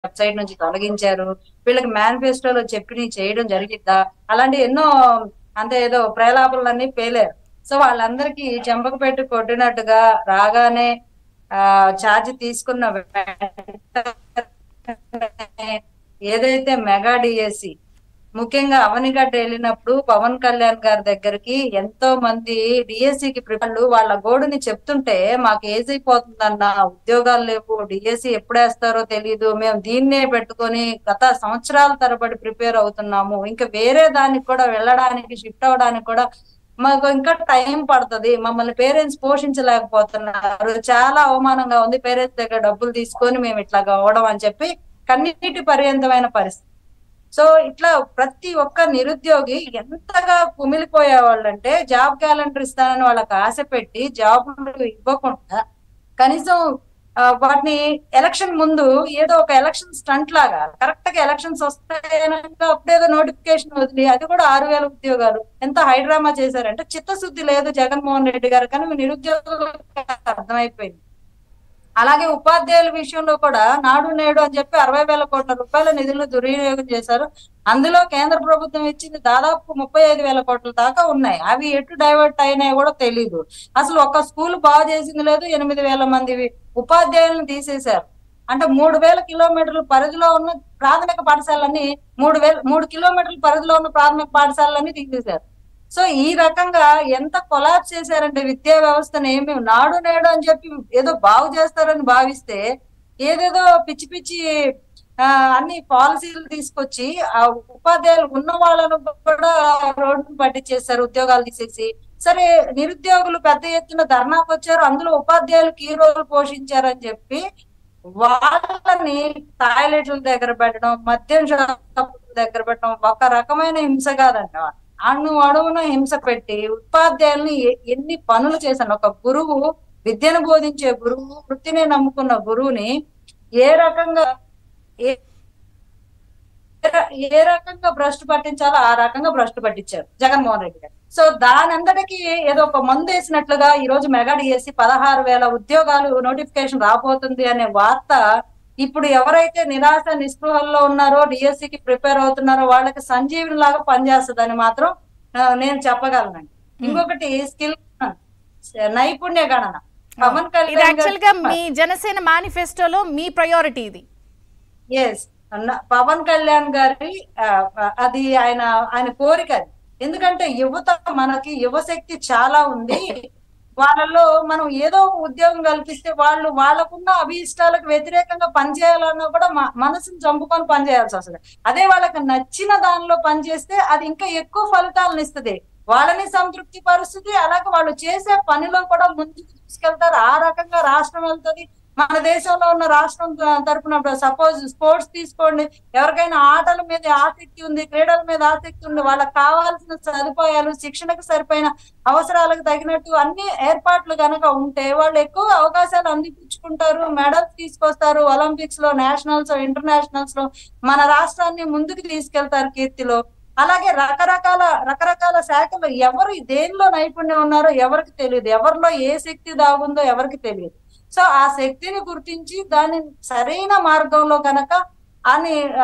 Website నుంచి తొలగించారు వీళ్ళకి మేనిఫెస్టోలో చెప్పి చేయడం జరిగిద్దా అలాంటి ఎన్నో అంటే ఏదో ప్రేలాపలన్నీ పేలారు సో వాళ్ళందరికీ చెంపకు పెట్టి కొట్టినట్టుగా రాగానే ఆ ఛార్జ్ తీసుకున్న వెంటనే ఏదైతే మెగా డిఎస్సి ముఖ్యంగా అవనిగడ్డ వెళ్ళినప్పుడు పవన్ కళ్యాణ్ గారి దగ్గరికి ఎంతో మంది డిఎస్సికి ప్రిపేర్లు వాళ్ళ గోడుని చెప్తుంటే మాకు ఏజ్ అయిపోతుందన్న ఉద్యోగాలు లేవు డిఎస్సి ఎప్పుడేస్తారో తెలియదు మేము దీన్నే పెట్టుకొని గత సంవత్సరాల తరబడి ప్రిపేర్ అవుతున్నాము ఇంకా వేరే దానికి కూడా వెళ్ళడానికి షిఫ్ట్ అవడానికి కూడా మాకు ఇంకా టైం పడుతుంది మమ్మల్ని పేరెంట్స్ పోషించలేకపోతున్నారు చాలా అవమానంగా ఉంది పేరెంట్స్ దగ్గర డబ్బులు తీసుకొని మేము ఇట్లా అవ్వడం అని చెప్పి కన్నీటి పర్యంతమైన పరిస్థితి సో ఇట్లా ప్రతి ఒక్క నిరుద్యోగి ఎంతగా కుమిలిపోయేవాళ్ళంటే జాబ్ క్యాలెండర్ ఇస్తానని వాళ్ళకి ఆశ పెట్టి జాబులు ఇవ్వకుండా కనీసం ఆ, వాటిని ఎలక్షన్ ముందు ఏదో ఒక ఎలక్షన్ స్టంట్ లాగా కరెక్ట్ గా ఎలక్షన్స్ వస్తాయనగా అప్పుడేదో నోటిఫికేషన్ వదిలి అది కూడా ఆరు వేల ఉద్యోగాలు ఎంత హైడ్రామా చేశారంటే చిత్తశుద్ధి లేదు జగన్మోహన్ రెడ్డి గారు కానీ నిరుద్యోగులకు అర్థమైపోయింది అలాగే ఉపాధ్యాయుల విషయంలో కూడా నాడు నేడు అని చెప్పి అరవై వేల కోట్ల రూపాయల నిధులు దుర్వినియోగం చేశారు అందులో కేంద్ర ప్రభుత్వం ఇచ్చింది దాదాపు ముప్పై ఐదు వేల కోట్ల దాకా ఉన్నాయి అవి ఎటు డైవర్ట్ అయినాయో కూడా తెలియదు అసలు ఒక స్కూల్ బాగు చేసింది లేదు ఎనిమిది వేల మంది ఉపాధ్యాయులను తీసేశారు అంటే మూడు వేల కిలోమీటర్ల పరిధిలో ఉన్న ప్రాథమిక పాఠశాలన్నీ మూడు వేల మూడు కిలోమీటర్ల పరిధిలో ఉన్న ప్రాథమిక పాఠశాలన్నీ తీసేశారు సో ఈ రకంగా ఎంత కొలాప్స్ చేశారంటే విద్యా వ్యవస్థను ఏమి నాడు నేడు అని చెప్పి ఏదో బాగు చేస్తారని భావిస్తే ఏదేదో పిచ్చి పిచ్చి ఆ, అన్ని పాలసీలు తీసుకొచ్చి ఆ ఉపాధ్యాయులు ఉన్న వాళ్ళను కూడా రోడ్డు పట్టించేస్తారు ఉద్యోగాలు తీసేసి సరే నిరుద్యోగులు పెద్ద ఎత్తున ధర్నాకు వచ్చారు అందులో ఉపాధ్యాయులు కీ రోల్ పోషించారని చెప్పి వాళ్ళని టాయిలెట్ల దగ్గర పెట్టడం మద్యం షాపుల దగ్గర పెట్టడం ఒక రకమైన హింస కాదంట అణు అణువున హింస పెట్టి ఉపాధ్యాయుల్ని ఎ- ఎన్ని పనులు చేశాను ఒక గురువు విద్యను బోధించే గురువు వృత్తిని నమ్ముకున్న గురువుని ఏ రకంగా ఏ ఏ ర- ఏ రకంగా భ్రష్టు పట్టించాలో ఆ రకంగా భ్రష్టు పట్టించారు జగన్మోహన్ రెడ్డి గారు సో దాని అందరికి ఏదో ఒక మందు వేసినట్లుగా ఈ రోజు మెగా డిఎస్సి పదహారు వేల ఉద్యోగాలు నోటిఫికేషన్ రాబోతుంది అనే వార్త ఇప్పుడు ఎవరైతే నిరాశ నిస్పృహల్లో ఉన్నారో డిఎస్సి కి ప్రిపేర్ అవుతున్నారో వాళ్ళకి సంజీవిని లాగా పనిచేస్తుందని మాత్రం ఆ, నేను చెప్పగలనండి ఇంకొకటి స్కిల్ నైపుణ్య గణన పవన్ ఇది కళ్యాణ్ యాక్చువల్ గా గారు మీ జనసేన మేనిఫెస్టోలో మీ ప్రయారిటీ ఇది ఎస్ పవన్ కళ్యాణ్ గారి ఆ, అది ఆయన ఆయన కోరిక అది ఎందుకంటే యువత మనకి యువశక్తి చాలా ఉంది వాళ్ళలో మనం ఏదో ఒక ఉద్యోగం కల్పిస్తే వాళ్ళు వాళ్ళకున్న అభిష్టాలకు వ్యతిరేకంగా పనిచేయాలన్నా కూడా మ- మనసుని చంపుకొని పనిచేయాల్సి వస్తుంది అదే వాళ్ళకి నచ్చిన దానిలో పనిచేస్తే అది ఇంకా ఎక్కువ ఫలితాలను ఇస్తుంది వాళ్ళని సంతృప్తి పరుస్తుంది అలాగే వాళ్ళు చేసే పనిలో కూడా ముందుకు తీసుకెళ్తారు ఆ రకంగా రాష్ట్రం వెళ్తుంది మన దేశంలో ఉన్న రాష్ట్రం త- తరపున సపోజ్ స్పోర్ట్స్ తీసుకోండి ఎవరికైనా ఆటల మీద ఆసక్తి ఉంది క్రీడల మీద ఆసక్తి ఉంది వాళ్ళకి కావాల్సిన సదుపాయాలు శిక్షణకు సరిపోయిన అవసరాలకు తగినట్టు అన్ని ఏర్పాట్లు గనక ఉంటే వాళ్ళు ఎక్కువ అవకాశాలు అందిపుచ్చుకుంటారు మెడల్స్ తీసుకొస్తారు ఒలింపిక్స్ లో నేషనల్స్ ఇంటర్నేషనల్స్ లో మన రాష్ట్రాన్ని ముందుకు తీసుకెళ్తారు కీర్తిలో అలాగే రకరకాల రకరకాల శాఖలు ఎవరు దేనిలో నైపుణ్యం ఉన్నారో ఎవరికి తెలియదు ఎవరిలో ఏ శక్తి దాగుందో ఎవరికి తెలియదు సో ఆ శక్తిని గుర్తించి దాన్ని సరైన మార్గంలో గనక అని ఆ,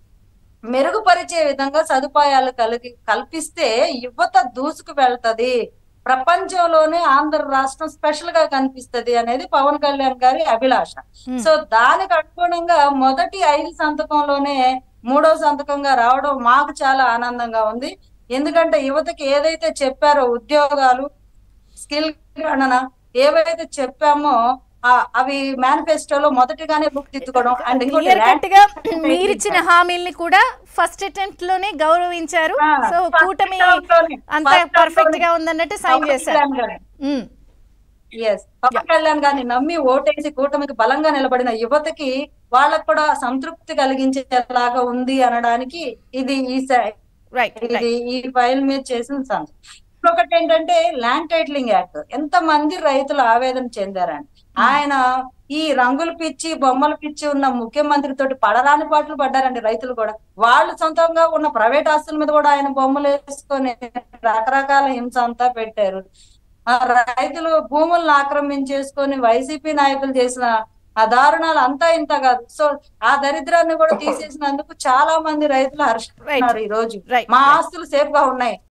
మెరుగుపరిచే విధంగా సదుపాయాలు కలిగి కల్పిస్తే యువత దూసుకు వెళ్తది ప్రపంచంలోనే ఆంధ్ర రాష్ట్రం స్పెషల్ గా కనిపిస్తది అనేది పవన్ కళ్యాణ్ గారి అభిలాష Hmm. సో దానికి అనుగుణంగా మొదటి ఐదు సంతకంలోనే మూడో సంతకంగా రావడం మాకు చాలా ఆనందంగా ఉంది ఎందుకంటే యువతకి ఏదైతే చెప్పారో ఉద్యోగాలు స్కిల్ గణన ఏవైతే చెప్పామో ఆ, అవి మేనిఫెస్టోలో మొదటిగానే రూపుదిద్దుకోవడం అండ్ ఇంకోటి క్లియర్ కట్ గా rank మీరిచ్చిన హామీల్ని కూడా ఫస్ట్ అటెంప్ట్ లోనే గౌరవించారు ఆ, సో first కూటమి term లోనే, అంత first term పర్ఫెక్ట్ గా లోనే. ఉందన్నట్టు సైన్ పవన్ చేశారు కళ్యాణ్ గారు. ఉమ్. ఎస్ పవన్ కళ్యాణ్ గారిని నమ్మి ఓటేసి కూటమికి బలంగా నిలబడిన యువతకి వాళ్ళకు కూడా సంతృప్తి కలిగించేలాగా ఉంది అనడానికి ఇది ఈ స- రైట్ ఇది రైట్ ఈ ఫైల్ మీద చేసిన సంగతి ఇంకొకటి ఏంటంటే ల్యాండ్ టైటిలింగ్ యాక్ట్ ఎంత మంది రైతులు ఆవేదన చెందారండి ఆయన ఈ రంగుల పిచ్చి బొమ్మల పిచ్చి ఉన్న ముఖ్యమంత్రి తోటి పడరాని పాటలు పడ్డారండి రైతులు కూడా వాళ్ళు సొంతంగా ఉన్న ప్రైవేట్ ఆస్తుల మీద కూడా ఆయన బొమ్మలు వేసుకొని రకరకాల హింస అంతా పెట్టారు ఆ రైతులు భూములను ఆక్రమించేసుకొని వైసీపీ నాయకులు చేసిన ఆ దారుణాలు అంతా ఇంత కాదు సో ఆ దరిద్రాన్ని కూడా తీసేసినందుకు చాలా మంది రైతులు హర్షిస్తున్నారు ఈ రోజు Right, మా right. ఆస్తులు సేఫ్ గా ఉన్నాయి